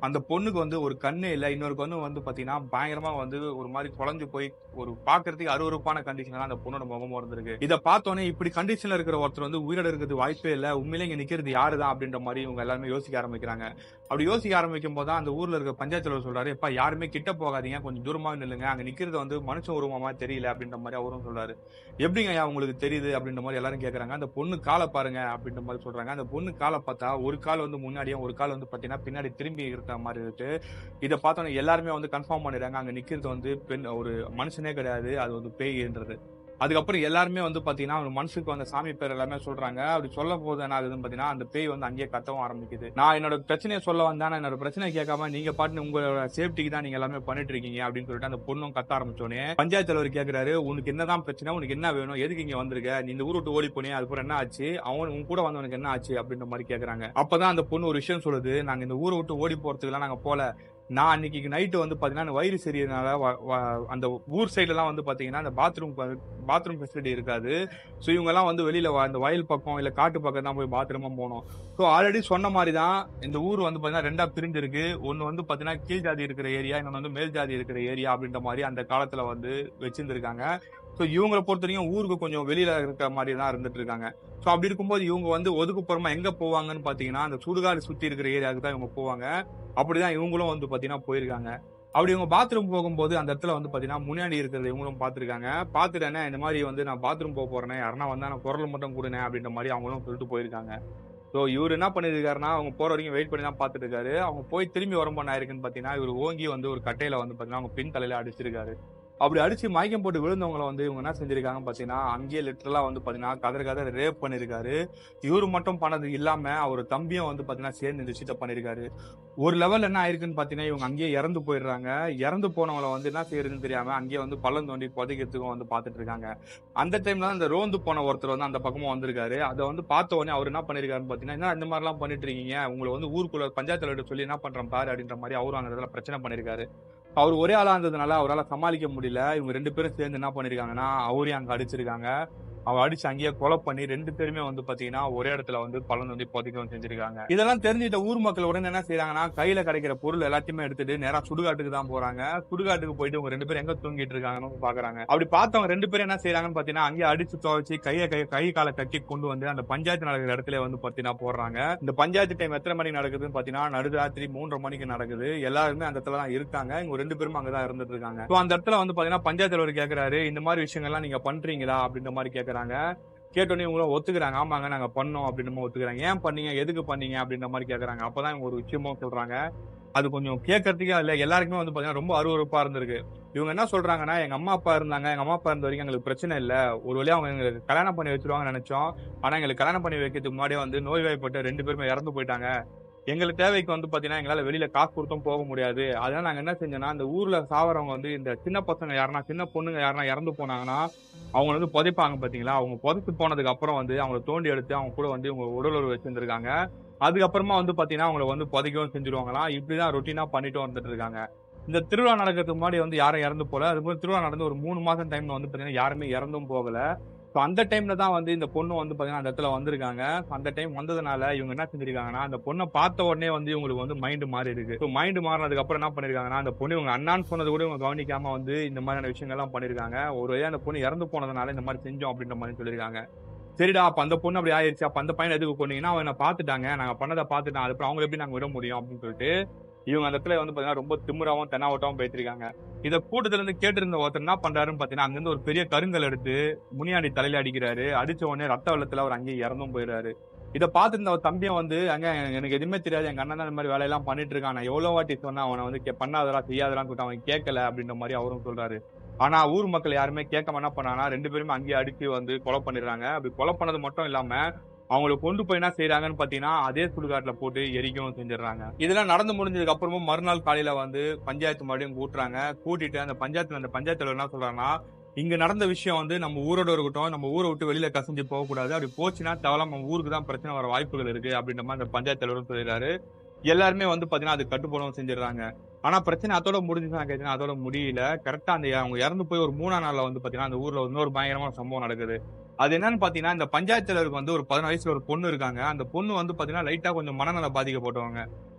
அந்த பொண்ணுக்கு வந்து ஒரு கண்ணே இல்ல இன்னொரு கண்ணு வந்து பாத்தீங்கன்னா பயங்கரமா வந்து ஒரு மாதிரி குழஞ்சு போய் ஒரு பாக்குறதுக்கு அருவருப்பான கண்டிஷன்ல அந்த பொண்ணோட முகமும் இருந்திருக்கு இதை பார்த்தோன்னே இப்படி கண்டிஷன்ல இருக்கிற ஒருத்தர் வந்து உயிரோட இருக்கிறது வாய்ப்பே இல்ல உண்மையிலே இங்க நிக்கிறது யாருதான் அப்படின்ற மாதிரி இவங்க எல்லாருமே யோசிக்க ஆரம்பிக்கிறாங்க அப்படி யோசிக்க ஆரம்பிக்கும் போது அந்த ஊர்ல இருக்க பஞ்சாயத்து தலைவர் சொல்றாரு எப்பா யாருமே கிட்ட போகாதீங்க கொஞ்சம் தூரமா நில்லுங்க அங்க நிக்கிறது வந்து மனுஷன் உருவமா தெரியல அப்படின்ற மாதிரி அவரும் சொல்றாரு எப்படிங்க ஐயா உங்களுக்கு தெரியுது அப்படின்ற மாதிரி எல்லாரும் கேக்குறாங்க அந்த பொண்ணு காலை பாருங்க அப்படின்ற மாதிரி சொல்றாங்க அந்த பொண்ணு காலை பார்த்தா ஒரு கால் வந்து முன்னாடியும் ஒரு கால் வந்து பாத்தீங்கன்னா பின்னாடி திரும்பி இருக்கிற மாதிரி இருக்கு இதை பார்த்தோன்னே எல்லாருமே வந்து கன்ஃபார்ம் பண்ணிடுறாங்க அங்க நிக்கிறது வந்து பெண் ஒரு மனுஷனே கிடையாது அது வந்து பேய்ன்றது அதுக்கப்புறம் எல்லாருமே வந்து பாத்தீங்கன்னா ஒரு மனுஷுக்கு வந்த சாமி பேர் எல்லாமே சொல்றாங்க அப்படி சொல்ல போது என்ன ஆகுதுன்னு பாத்தீங்கன்னா அந்த பேய் வந்து அங்கேயே கத்தவும் ஆரம்பிக்குது நான் என்னோட பிரச்சனையை சொல்ல வந்தா நான் என்னோட பிரச்சனை கேட்காம நீங்க பாட்டு உங்களோட சேஃப்டிக்கு தான் நீங்க எல்லாமே பண்ணிட்டு இருக்கீங்க அப்படின்னு சொல்லிட்டு அந்த பொண்ணும் கத்த ஆரம்பிச்சோடனே பஞ்சாயத்து தலைவர் கேக்குறாரு உனக்கு என்னதான் பிரச்சனை உனக்கு என்ன வேணும் எதுக்கு இங்க வந்திருக்க நீ இந்த ஊர் விட்டு ஓடி போனே அதுக்கப்புறம் என்ன ஆச்சு அவன் உன் கூட வந்தவனுக்கு என்ன ஆச்சு அப்படின்ற மாதிரி கேக்குறாங்க அப்பதான் அந்த பொண்ணு ஒரு விஷயம் சொல்லுது நாங்க இந்த ஊரை விட்டு ஓடி போறதுக்குலாம் நாங்க போல நான் அன்னைக்கு நைட்டு வந்து பாத்தீங்கன்னா வயிறு சரியனால அந்த ஊர் சைடுல எல்லாம் வந்து பாத்தீங்கன்னா அந்த பாத்ரூம் பாத்ரூம் ஃபெசிலிட்டி இருக்காது ஸோ இவங்க எல்லாம் வந்து வெளியில வ- இந்த வயல் பக்கம் இல்ல காட்டு பக்கம் தான் போய் பாத்ரூமா போனோம் ஸோ ஆல்ரெடி சொன்ன மாதிரி தான் இந்த ஊர் வந்து பாத்தீங்கன்னா ரெண்டா பிரிஞ்சிருக்கு ஒன்னு வந்து பாத்தீங்கன்னா கீழ் ஜாதி இருக்கிற ஏரியா இன்னொன்று வந்து மேல் ஜாதி இருக்கிற ஏரியா அப்படின்ற மாதிரி அந்த காலத்துல வந்து வச்சிருந்திருக்காங்க ஸோ இவங்களை பொறுத்த வரைக்கும் ஊருக்கு கொஞ்சம் வெளியில இருக்கிற மாதிரி தான் இருந்துட்டு இருக்காங்க ஸோ அப்படி இருக்கும்போது இவங்க வந்து ஒதுக்குப்புறமா எங்க போவாங்கன்னு பாத்தீங்கன்னா அந்த சுடுகாடு சுத்தி இருக்கிற ஏரியாவுக்கு தான் இவங்க போவாங்க அப்படிதான் இவங்களும் வந்து பாத்தீங்கன்னா போயிருக்காங்க அப்படி இவங்க பாத்ரூம் போகும்போது அந்த இடத்துல வந்து பாத்தீங்கன்னா முன்னாடி இருக்கிறத இவங்களும் பாத்துருக்காங்க பாத்துட்டேனே இந்த மாதிரி வந்து நான் பாத்ரூம் போக போறேன் யாருன்னா வந்தா நான் குரல் மட்டும் கொடுனே அப்படின்ற மாதிரி அவங்களும் சொல்லிட்டு போயிருக்காங்க ஸோ இவர் என்ன பண்ணிருக்காருன்னா அவங்க போற வரைக்கும் வெயிட் பண்ணி தான் பாத்துட்டு இருக்காரு அவங்க போய் திரும்பி வரும்போது என்ன ஆயிருக்குன்னு பாத்தீங்கன்னா இவர் ஓங்கி வந்து ஒரு கட்டையில வந்து பாத்தீங்கன்னா அவங்க பின் தலையில அடிச்சிருக்காரு அப்படி அடிச்சு மயக்கம் போட்டு விழுந்தவங்கள வந்து இவங்க என்ன செஞ்சிருக்காங்க பாத்தீங்கன்னா அங்கேயே லிட்டரலா வந்து பாத்தீங்கன்னா கதற கதற ரேப் பண்ணிருக்காரு இவரு மட்டும் பண்ணது இல்லாம அவர் தம்பியும் வந்து பாத்தீங்கன்னா சேர்ந்து இந்த விஷயத்த பண்ணிருக்காரு ஒரு லெவல் என்ன ஆயிருக்குன்னு பாத்தீங்கன்னா இவங்க அங்கேயே இறந்து போயிடுறாங்க இறந்து போனவங்கள வந்து என்ன செய்யறதுன்னு தெரியாம அங்கேயே வந்து பள்ளம் தோண்டி புதைக்கிறதுக்கும் வந்து பாத்துட்டு இருக்காங்க அந்த டைம்ல தான் இந்த ரோந்து போன ஒருத்தர் வந்து அந்த பக்கமா வந்திருக்காரு அதை வந்து பார்த்த உடனே அவர் என்ன பண்ணிருக்காருன்னு பாத்தீங்கன்னா என்ன இந்த மாதிரி எல்லாம் பண்ணிட்டு இருக்கீங்க உங்களை வந்து ஊருக்குள்ள பஞ்சாயத்து தலைவர்கிட்ட சொல்லி என்ன பண்றேன் பாரு அப்படின்ற மாதிரி அவரும் அந்த இடத்துல பிரச்சனை பண்ணிருக்காரு அவர் ஒரே ஆளா இருந்ததுனால அவரால் சமாளிக்க முடியல இவங்க ரெண்டு பேரும் சேர்ந்து என்ன பண்ணிருக்காங்கன்னா அவரையும் அங்க அடிச்சிருக்காங்க அவ அடிச்சு அங்கேயே கொலை பண்ணி ரெண்டு பேருமே வந்து பாத்தீங்கன்னா ஒரே இடத்துல வந்து பலன் வந்து புதைக்கவும் செஞ்சிருக்காங்க இதெல்லாம் தெரிஞ்சுட்ட ஊர் மக்கள் உடனே என்ன செய்யறாங்கன்னா கையில கிடைக்கிற பொருள் எல்லாத்தையுமே எடுத்துட்டு நேரா சுடுகாட்டுக்கு தான் போறாங்க சுடுகாட்டுக்கு போயிட்டு இவங்க ரெண்டு பேரும் எங்க தூங்கிட்டு இருக்காங்கன்னு பாக்குறாங்க அப்படி பார்த்தவங்க ரெண்டு பேரும் என்ன செய்யறாங்கன்னு பாத்தீங்கன்னா அங்கேயே அடிச்சு துவைச்சு கையை கை கை காலை கட்டி கொண்டு வந்து அந்த பஞ்சாயத்து நடக்கிற இடத்துல வந்து பாத்தீங்கன்னா போடுறாங்க இந்த பஞ்சாயத்து டைம் எத்தனை மணிக்கு நடக்குதுன்னு பாத்தீங்கன்னா நடுராத்திரி மூன்றரை மணிக்கு நடக்குது எல்லாருமே அந்த இடத்துல தான் இருக்காங்க இவங்க ரெண்டு பேரும் அங்கதான் இருந்துட்டு இருக்காங்க So அந்த இடத்துல வந்து பாத்தீங்கன்னா பஞ்சாயத்து தலைவர் கேக்குறாரு இந்த மாதிரி விஷயங்கள்லாம் நீங்க பண்றீங்களா அப்படின்ற மாதிரி கேக்குறாங்க கேட்டோன்னே இவங்களும் ஒத்துக்கிறாங்க ஆமாங்க நாங்க பண்ணோம் அப்படின்ற மாதிரி ஒத்துக்கிறாங்க ஏன் பண்ணீங்க எதுக்கு பண்ணீங்க அப்படின்ற மாதிரி கேக்குறாங்க அப்பதான் இவங்க ஒரு விஷயமும் சொல்றாங்க அது கொஞ்சம் கேட்கறதுக்கே இல்ல எல்லாருக்குமே வந்து பாத்தீங்கன்னா ரொம்ப அருவருப்பா இருந்திருக்கு இவங்க என்ன சொல்றாங்கன்னா எங்க அம்மா அப்பா இருந்தாங்க எங்க அம்மா அப்பா இருந்த வரைக்கும் எங்களுக்கு பிரச்சனை இல்ல ஒரு வழியா அவங்க எங்களுக்கு கல்யாணம் பண்ணி வச்சிருவாங்கன்னு நினைச்சோம் ஆனா எங்களுக்கு கல்யாணம் பண்ணி வைக்கிறதுக்கு முன்னாடியே வந்து நோய்வாய்ப்பட்டு ரெண்டு பேருமே இறந்து போயிட்டாங்க எங்களுக்கு தேவைக்கு வந்து பாத்தீங்கன்னா எங்களால வெளியில காசு கொடுத்தும் போக முடியாது அதனால நாங்க என்ன செஞ்சோம்னா இந்த ஊர்ல சாவறவங்க வந்து இந்த சின்ன பசங்க யாருன்னா சின்ன பொண்ணுங்க யாருன்னா இறந்து போனாங்கன்னா அவங்க வந்து புதைப்பாங்க பாத்தீங்களா அவங்க புதைச்சு போனதுக்கு அப்புறம் வந்து அவங்கள தோண்டி எடுத்து அவங்க கூட வந்து இவங்க உடல் உறவு வச்சிருந்திருக்காங்க அதுக்கப்புறமா வந்து பாத்தீங்கன்னா அவங்கள வந்து புதைக்கவும் செஞ்சிருவாங்களாம் இப்படிதான் ரொட்டீனா பண்ணிட்டு வந்துட்டு இருக்காங்க இந்த திருவிழா நடக்கிறதுக்கு முன்னாடி வந்து யாரும் இறந்து போல அது போல திருவிழா நடந்து ஒரு மூணு மாசம் டைம்ல வந்து பாத்தீங்கன்னா யாருமே இறந்தும் போகல ஸோ அந்த டைம்ல தான் வந்து இந்த பொண்ணு வந்து பாத்தீங்கன்னா அந்த இடத்துல வந்திருக்காங்க So அந்த டைம் வந்ததுனால இவங்க என்ன செஞ்சிருக்காங்கன்னா அந்த பொண்ணை பார்த்த உடனே வந்து இவங்களுக்கு வந்து மைண்ட் மாறி இருக்கு ஸோ மைண்ட் மாறினதுக்கு அப்புறம் என்ன பண்ணிருக்காங்கன்னா அந்த பொண்ணு இவங்க அண்ணான்னு சொன்னது கூட இவங்க கவனிக்காம வந்து இந்த மாதிரியான விஷயங்கள்லாம் பண்ணிருக்காங்க ஒரு வழியா அந்த பொண்ணு இறந்து போனதுனால இந்த மாதிரி செஞ்சோம் அப்படின்ற மாதிரி சொல்லியிருக்காங்க சரிடா அப்ப அந்த பொண்ணு அப்படி ஆயிருச்சு அப்ப அந்த பையனை எதுக்கு கொண்டீங்கன்னா அவன் என்ன பாத்துட்டாங்க நாங்க பண்ணதை பாத்துட்டான் அதுக்கப்புறம் அவங்க எப்படி நாங்க விட முடியும் அப்படின்னு சொல்லிட்டு இவங்க அந்த இடத்துல வந்து பாத்தீங்கன்னா ரொம்ப திமிராவும் தென்னாவட்டாவும் பேசிருக்காங்க இத கூட்டத்துல இருந்து கேட்டிருந்த ஒருத்தர் என்ன பண்றாருன்னு பாத்தீங்கன்னா அங்கிருந்து ஒரு பெரிய கருங்கல் எடுத்து முனியாண்டி தலையில அடிக்கிறாரு அடிச்ச உடனே ரத்த வெள்ளத்துல அவர் அங்கேயே இறந்தும் போயிடுறாரு இதை பார்த்துருந்த அவர் தம்பியும் வந்து அங்க எனக்கு எதுவுமே தெரியாது எங்க அண்ணன் தான் இந்த மாதிரி வேலையெல்லாம் பண்ணிட்டு இருக்கான் நான் எவ்வளவு வாட்டி சொன்னா அவனை வந்து கே- பண்ணாதடா செய்யாதடான்னு சொல்லிட்டு அவன் கேட்கல அப்படின்ற மாதிரி அவரும் சொல்றாரு ஆனா ஊர் மக்கள் யாருமே கேட்காம என்ன பண்ணாங்கன்னா ரெண்டு பேருமே அங்கேயே அடிச்சு வந்து கொலை பண்ணிடுறாங்க அப்படி கொலை பண்ணது மட்டும் இல்லாம அவங்கள கொண்டு போய் என்ன செய்யறாங்கன்னு பாத்தீங்கன்னா அதே சுடுகாட்டுல போட்டு எரிக்கவும் செஞ்சிடறாங்க இதெல்லாம் நடந்து முடிஞ்சதுக்கு அப்புறமும் மறுநாள் காலையில வந்து பஞ்சாயத்து மறுபடியும் கூட்டுறாங்க கூட்டிட்டு அந்த பஞ்சாயத்துல அந்த பஞ்சாயத்து தலைவர் என்ன சொல்றாங்கன்னா இங்க நடந்த விஷயம் வந்து நம்ம ஊரோட இருக்கட்டும் நம்ம ஊரை விட்டு வெளியில கசிஞ்சு போக கூடாது அப்படி போச்சுன்னா தவளம் நம்ம ஊருக்கு தான் பிரச்சனை வர வாய்ப்புகள் இருக்கு அப்படின்ற மாதிரி அந்த பஞ்சாயத்து தலைவரும் சொல்லிடுறாரு எல்லாருமே வந்து பாத்தீங்கன்னா அது கட்டுப்படவும் செஞ்சிடறாங்க ஆனா பிரச்சனை அதோட முடிஞ்சுச்சு நான் கேட்டேன் அதோட முடியல கரெக்டா அந்த அவங்க இறந்து போய் ஒரு மூணாம் நாள்ல வந்து பாத்தீங்கன்னா அந்த ஊர்ல இன்னொரு பயங்கரமான சம்பவம் நடக்குது அது என்னன்னு பாத்தீங்கன்னா இந்த பஞ்சாயத்து தலைவருக்கு வந்து ஒரு பதினாறு வயசுல ஒரு பொண்ணு இருக்காங்க அந்த பொண்ணு வந்து பாத்தீங்கன்னா லைட்டா கொஞ்சம் மனநல பாதிக்கப்பட்டவங்க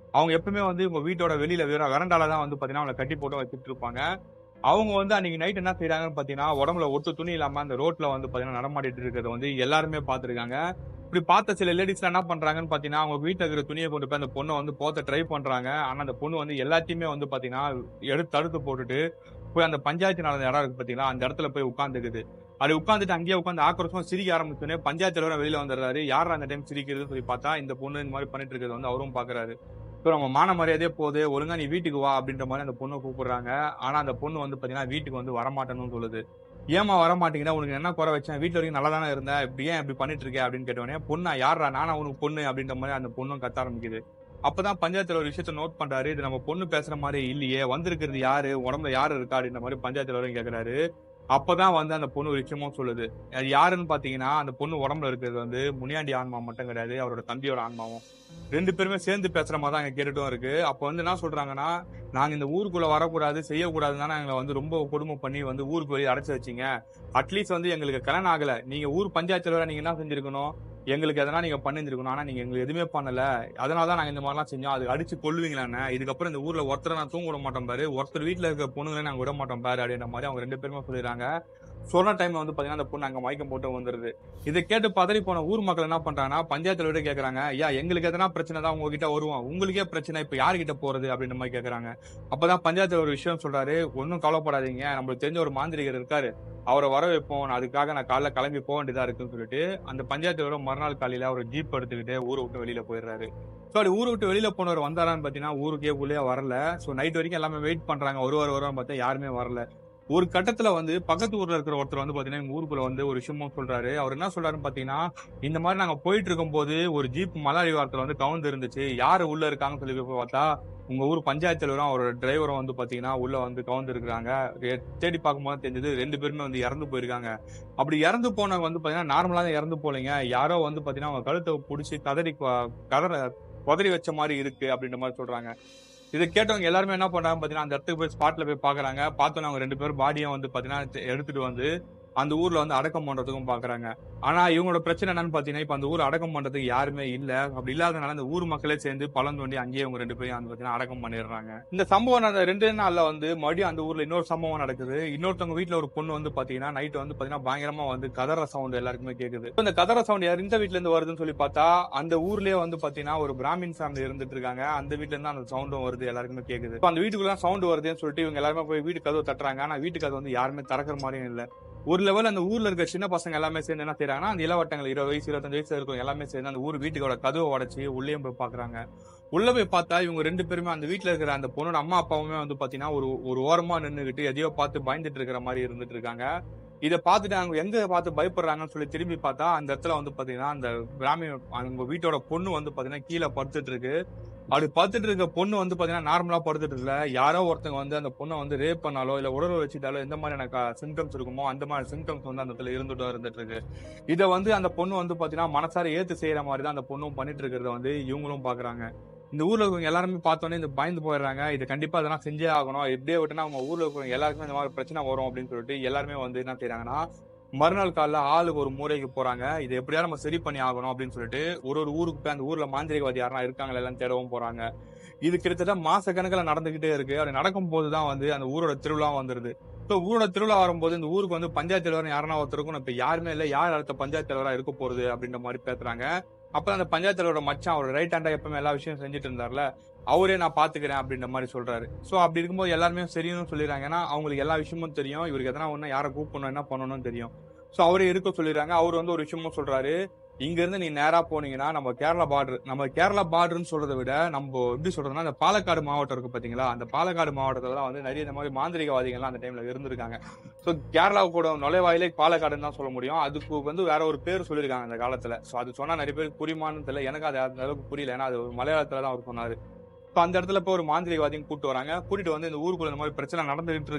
அவங்க எப்பவுமே வந்து உங்க வீட்டோட வெளியில வேற வெரண்டால தான் வந்து பாத்தீங்கன்னா அவங்களை கட்டி போட்டு வச்சுட்டு இருப்பாங்க அவங்க வந்து அன்னைக்கு நைட் என்ன செய்யறாங்கன்னு பாத்தீங்கன்னா உடம்புல ஒட்டு துணி இல்லாம அந்த ரோட்ல வந்து பாத்தீங்கன்னா நடமாடிட்டு இருக்கிறத வந்து எல்லாருமே பாத்துருக்காங்க இப்படி பார்த்த சில லேடிஸ்ல என்ன பண்றாங்கன்னு பாத்தீங்கன்னா அவங்க வீட்டுல இருக்கிற துணியை கொண்டு போய் அந்த பொண்ணை வந்து போத்த ட்ரை பண்றாங்க ஆனா அந்த பொண்ணு வந்து எல்லாத்தையுமே வந்து பாத்தீங்கன்னா எடுத்து தடுத்து போட்டுட்டு போய் அந்த பஞ்சாயத்து நடந்த இடம் இருக்கு பாத்தீங்களா அந்த இடத்துல போய் உட்காந்துக்குது அது உட்காந்துட்டு அங்கேயே உட்காந்து ஆக்ரோஷமா சிரிக்க ஆரம்பிச்சோடனே பஞ்சாயத்து தலைவர் வெளியில வந்துடுறாரு யார் அந்த டைம் சிரிக்கிறதுன்னு சொல்லி பார்த்தா இந்த பொண்ணு இந்த மாதிரி பண்ணிட்டு இருக்கிறது வந்து அவரும் பாக்குறாரு இப்போ நம்ம மான மரியாதையே போகுது ஒழுங்கா நீ வீட்டுக்கு வா அப்படின்ற மாதிரி அந்த பொண்ணை கூப்பிடுறாங்க ஆனா அந்த பொண்ணு வந்து பாத்தீங்கன்னா வீட்டுக்கு வந்து வரமாட்டேன்னு சொல்லுது ஏமா வர மாட்டீங்கன்னா உனக்கு என்ன குறை வச்சேன் வீட்டுல வரைக்கும் நல்லா தானே இருந்த இப்படி ஏன் இப்படி பண்ணிட்டு இருக்க அப்படின்னு கேட்டவனே பொண்ணா யாரா நானா உனக்கு பொண்ணு அப்படின்ற மாதிரி அந்த பொண்ணும் கத்த ஆரம்பிக்குது அப்பதான் பஞ்சாயத்துல ஒரு விஷயத்த நோட் பண்றாரு இது நம்ம பொண்ணு பேசுற மாதிரி இல்லையே வந்திருக்கிறது யாரு உடம்புல யாரு இருக்கா அப்படின்ற மாதிரி பஞ்சாயத்துல வரைக்கும் கேக்குறாரு அப்பதான் வந்து அந்த பொண்ணு ஒரு விஷயமும் சொல்லுது அது யாருன்னு பாத்தீங்கன்னா அந்த பொண்ணு உடம்புல இருக்கிறது வந்து முனியாண்டி ஆன்மா மட்டும் கிடையாது அவரோட தம்பியோட ஆன்மாவும் ரெண்டு பேருமே சேர்ந்து பேசுற மாதிரி தான் அங்க கேட்டுட்டும் இருக்கு அப்ப வந்து என்ன சொல்றாங்கன்னா நாங்க இந்த ஊருக்குள்ள வரக்கூடாது செய்யக்கூடாதுன்னு எங்களை வந்து ரொம்ப கொடுமை பண்ணி வந்து ஊருக்கு வெளியே அடைச்சு வச்சீங்க அட்லீஸ்ட் வந்து எங்களுக்கு கல்யாணம் ஆகல நீங்க ஊர் பஞ்சாயத்து தலைவரா நீங்க என்ன செஞ்சிருக்கணும் எங்களுக்கு எதனா நீங்க பண்ணிருக்கணும் ஆனா நீங்க எங்களுக்கு எதுவுமே பண்ணல அதனால தான் நாங்க இந்த மாதிரிலாம் செஞ்சோம் அது அடிச்சு கொள்ளுவீங்களாண்ணே இதுக்கப்புறம் இந்த ஊர்ல ஒருத்தரை நான் தூங்க விட மாட்டோம் பாரு ஒருத்தர் வீட்டுல இருக்க பொண்ணுங்களே நாங்க விட மாட்டோம் பாரு அப்படின்ற மாதிரி அவங்க ரெண்டு பேருமே சொல்லிடுறாங்க சொன்ன டைம்ல வந்து பாத்தீங்கன்னா அந்த பொண்ணு அங்க மயக்கம் போட்டு வந்துருது இதை கேட்டு பதறி போன ஊர் மக்கள் என்ன பண்றாங்கன்னா பஞ்சாயத்துல விட கேக்குறாங்க ஐயா எங்களுக்கு எதனா பிரச்சனை தான் உங்ககிட்ட வருவோம் உங்களுக்கே பிரச்சனை இப்ப யார்கிட்ட போறது அப்படின்ற மாதிரி கேக்குறாங்க அப்பதான் பஞ்சாயத்துல ஒரு விஷயம் சொல்றாரு ஒன்னும் கவலைப்படாதீங்க நம்மளுக்கு தெரிஞ்ச ஒரு மாந்திரிகர் இருக்காரு அவரை வர வைப்போம் நான் அதுக்காக நான் காலைல கிளம்பி போக வேண்டியதா இருக்குன்னு சொல்லிட்டு அந்த பஞ்சாயத்து மறுநாள் காலையில ஒரு ஜீப் எடுத்துக்கிட்டு ஊரை விட்டு வெளியில போயிடுறாரு ஸோ அப்படி ஊரை விட்டு வெளியில போனவர் வந்தாரான்னு பாத்தீங்கன்னா ஊருக்கே உள்ளே வரல ஸோ நைட் வரைக்கும் எல்லாமே வெயிட் பண்றாங்க ஒரு வாரம் வருவான்னு பார்த்தா யாருமே வரல ஒரு கட்டத்துல வந்து பக்கத்து ஊர்ல இருக்கிற ஒருத்தர் வந்து பாத்தீங்கன்னா எங்க ஊருக்குள்ள வந்து ஒரு விஷயமும் சொல்றாரு அவர் என்ன சொல்றாருன்னு பாத்தீங்கன்னா இந்த மாதிரி நாங்க போயிட்டு இருக்கும்போது ஒரு ஜீப் மலை அடிவாரத்துல வந்து கவுந்து இருந்துச்சு யாரு உள்ள இருக்காங்கன்னு சொல்லி போய் பார்த்தா உங்க ஊர் பஞ்சாயத்து தலைவரும் அவரோட டிரைவரும் வந்து பாத்தீங்கன்னா உள்ள வந்து கவுந்து இருக்கிறாங்க தேடி பார்க்கும்போது தெரிஞ்சது ரெண்டு பேருமே வந்து இறந்து போயிருக்காங்க அப்படி இறந்து போனவங்க வந்து பாத்தீங்கன்னா நார்மலா தான் இறந்து போலீங்க யாரோ வந்து பாத்தீங்கன்னா அவங்க கழுத்தை பிடிச்சி கதறி கதற குதறி வச்ச மாதிரி இருக்கு அப்படின்ற மாதிரி சொல்றாங்க இதை கேட்டவங்க எல்லாருமே என்ன பண்றாங்க பாத்தீங்கன்னா அந்த இடத்துக்கு போய் ஸ்பாட்ல போய் பாக்குறாங்க பார்த்தோன்னே அவங்க ரெண்டு பேரும் பாடியும் வந்து பாத்தீங்கன்னா எடுத்துட்டு வந்து அந்த ஊர்ல வந்து அடக்கம் பண்றதுக்கும் பாக்குறாங்க ஆனா இவங்களோட பிரச்சனை என்னன்னு பாத்தீங்கன்னா இப்ப அந்த ஊர் அடக்கம் பண்றதுக்கு யாருமே இல்ல அப்படி இல்லாதனால அந்த ஊர் மக்களே சேர்ந்து பழம் தோண்டி அங்கேயே இவங்க ரெண்டு பேரும் வந்து பாத்தீங்கன்னா அடக்கம் பண்ணிடுறாங்க இந்த சம்பவம் நடந்த ரெண்டு நாள்ல வந்து மறுபடியும் அந்த ஊர்ல இன்னொரு சம்பவம் நடக்குது இன்னொருத்தவங்க வீட்டுல ஒரு பொண்ணு வந்து பாத்தீங்கன்னா நைட் வந்து பாத்தீங்கன்னா பயங்கரமா வந்து கதற சவுண்ட் எல்லாருக்குமே கேக்குது இந்த கதற சவுண்ட் யார் இந்த வீட்டுல இருந்து வருதுன்னு சொல்லி பார்த்தா அந்த ஊர்லயே வந்து பாத்தீங்கன்னா ஒரு பிராமின் ஃபேமிலி இருந்துட்டு இருக்காங்க அந்த வீட்டுல இருந்து அந்த சவுண்டும் வருது எல்லாருக்குமே கேக்குது இப்ப அந்த வீட்டுக்குள்ள சவுண்ட் வருதுன்னு சொல்லிட்டு இவங்க எல்லாருமே போய் வீட்டு கதவு தட்டுறாங்க ஆனா வீட்டு கதவு வந்து யாருமே திறக்கிற மாதிரியும் இல்ல ஒரு லெவல் அந்த ஊர்ல இருக்க சின்ன பசங்க எல்லாமே சேர்ந்து என்ன செய்யறாங்கன்னா அந்த இளவட்டங்கள் இருபது வயசு இருபத்தஞ்சு வயசு இருக்கும் எல்லாமே சேர்ந்து அந்த ஊர் வீட்டுக்கோட கதவை உடைச்சு உள்ளேயும் போய் பாக்குறாங்க உள்ள போய் பார்த்தா இவங்க ரெண்டு பேருமே அந்த வீட்டுல இருக்கிற அந்த பொண்ணோட அம்மா அப்பாவுமே வந்து பாத்தீங்கன்னா ஒரு ஒரு ஓரமா நின்னுகிட்டு எதையோ பார்த்து பயந்துட்டு இருக்கிற மாதிரி இருந்துட்டு இருக்காங்க இதை பார்த்துட்டு அவங்க எங்க பார்த்து பயப்படுறாங்கன்னு சொல்லி திரும்பி பார்த்தா அந்த இடத்துல வந்து பாத்தீங்கன்னா அந்த பிராமிய அவங்க வீட்டோட பொண்ணு வந்து பாத்தீங்கன்னா கீழே படுத்துட்டு இருக்கு அப்படி படுத்துட்டு இருக்க பொண்ணு வந்து பாத்தீங்கன்னா நார்மலா படுத்துட்டு இல்ல யாரோ ஒருத்தங்க வந்து அந்த பொண்ணை வந்து ரேப் பண்ணாலோ இல்ல உடல் வச்சுட்டாலோ எந்த மாதிரியான சிம்டம்ஸ் இருக்குமோ அந்த மாதிரி சிம்டம்ஸ் வந்து அந்த இடத்துல இருந்துட்டு இருந்துட்டு இருக்கு இதை வந்து அந்த பொண்ணு வந்து பாத்தீங்கன்னா மனசார ஏத்து செய்யற மாதிரி தான் அந்த பொண்ணும் பண்ணிட்டு இருக்கிறத வந்து இவங்களும் பாக்குறாங்க இந்த ஊர்ல இருக்கவங்க எல்லாருமே பார்த்தோன்னே இந்த பயந்து போயிடுறாங்க இது கண்டிப்பா அதெல்லாம் செஞ்சே ஆகணும் எப்படியே விட்டுனா அவங்க ஊர்ல இருக்கிறவங்க எல்லாருக்குமே இந்த மாதிரி பிரச்சனை வரும் அப்படின்னு சொல்லிட்டு எல்லாருமே வந்து என்ன செய்யறாங்கன்னா மறுநாள் காலைல ஆளுக்கு ஒரு மூலைக்கு போறாங்க இதை எப்படியா நம்ம சரி பண்ணி ஆகணும் அப்படின்னு சொல்லிட்டு ஒரு ஒரு ஊருக்கு போய் அந்த ஊர்ல மாந்திரிகவாதி யாரா இருக்காங்களா எல்லாம் தேடவும் போறாங்க இது கிட்டத்தட்ட மாச கணக்கில் நடந்துகிட்டே இருக்கு அப்படி நடக்கும் போதுதான் வந்து அந்த ஊரோட திருவிழா வந்துருது இப்போ ஊரோட திருவிழா வரும்போது இந்த ஊருக்கு வந்து பஞ்சாயத்து தலைவர் யாருன்னா ஒருத்தருக்கும் இப்ப யாருமே இல்ல யார் அடுத்த பஞ்சாயத்து தலைவரா இருக்க போறது அப்படின்ற மாதிரி பேசுறாங்க அப்ப அந்த பஞ்சாயத்து தலைவரோட மச்சான் அவர் ரைட் ஹேண்டா எப்பவுமே எல்லா விஷயம் செஞ்சுட்டு இருந்தார்ல அவரே நான் பாத்துக்கிறேன் அப்படின்ற மாதிரி சொல்றாரு சோ அப்படி இருக்கும்போது எல்லாருமே சரின்னு சொல்லிடுறாங்க ஏன்னா அவங்களுக்கு எல்லா விஷயமும் தெரியும் இவருக்கு எதனா ஒண்ணு யாரை கூப்பிடணும் என்ன பண்ணணும்னு தெரியும் சோ அவரே இருக்க சொல்லிடுறாங்க அவர் வந்து ஒரு விஷயமும் சொல்றாரு இங்க இருந்து நீ நேரா போனீங்கன்னா நம்ம கேரளா பார்டர் நம்ம கேரளா பார்டர்னு சொல்றதை விட நம்ம எப்படி சொல்றதுன்னா இந்த பாலக்காடு மாவட்டம் இருக்கு பாத்தீங்களா அந்த பாலக்காடு மாவட்டத்துல தான் வந்து நிறைய இந்த மாதிரி மாந்திரிகவாதிகள்லாம் அந்த டைம்ல இருந்திருக்காங்க சோ கேரளா கூட நுழைவாயிலே பாலக்காடுன்னு தான் சொல்ல முடியும் அதுக்கு வந்து வேற ஒரு பேர் சொல்லியிருக்காங்க அந்த காலத்துல சோ அது சொன்னா நிறைய பேருக்கு புரியுமான்னு தெரியல எனக்கு அது அந்த அளவுக்கு புரியல ஏன்னா அது மலையாளத்துல தான் அவர் சொன்னாரு இப்போ அந்த இடத்துல போய் ஒரு மாந்திரிகவாதியும் கூட்டு வராங்க கூட்டிட்டு வந்து இந்த ஊருக்குள்ள இந்த மாதிரி பிரச்சனை நடந்துகிட்டு இருக்கு